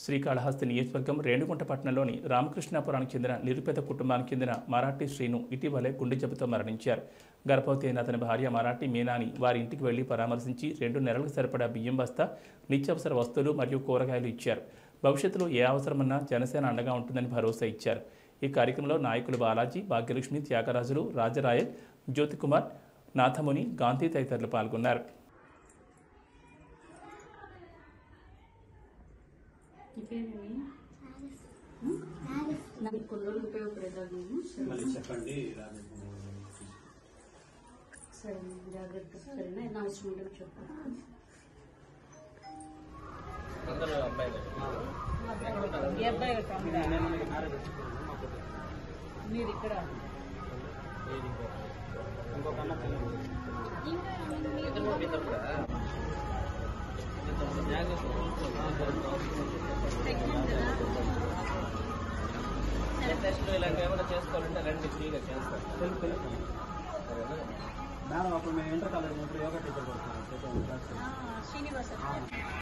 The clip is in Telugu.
శ్రీకాళహస్తి నియోజకవర్గం రేణుగుంట పట్టణంలోని రామకృష్ణాపురానికి చెందిన నిరుపేద కుటుంబానికి చెందిన మరాఠీ శ్రీను ఇటీవలే గుండె జబ్బుతో మరణించారు గర్భవతి అయిన అతని భార్య మరాఠీ మీనాని వారి ఇంటికి వెళ్లి పరామర్శించి రెండు నెలలకు సరిపడా బియ్యం బస్తా నిత్యావసర వస్తువులు మరియు కూరగాయలు ఇచ్చారు భవిష్యత్తులో ఏ అవసరమన్నా జనసేన అండగా ఉంటుందని భరోసా ఇచ్చారు ఈ కార్యక్రమంలో నాయకులు బాలాజీ భాగ్యలక్ష్మి త్యాగరాజులు రాజరాయల్ జ్యోతికుమార్ నాథముని గాంధీ తదితరులు పాల్గొన్నారు నీ పేరేమి నాకు కొన్ని రోజులు ఉపయోగపడేదాన్ని మళ్ళీ చెప్పండి రాజు. సరే జాగ్రత్త సరేనా నా అవసరం ఉంటే చెప్పు ఈ అబ్బాయి తమ్ముడా? మీరు ఇక్కడ ఇంకొక అన్న పిల్లలు. టెస్ట్ ఇలాంటివి ఏమైనా చేసుకోవాలంటే రండి ఫ్రీగా చేస్తాం తెలుసు తెలుసు సరేనా మేడం అప్పుడు మేము ఇంటర్ కాలేజ్ ఉన్నప్పుడు యోగా టీచర్ కొడుతున్నాం శ్రీనివాస ఆ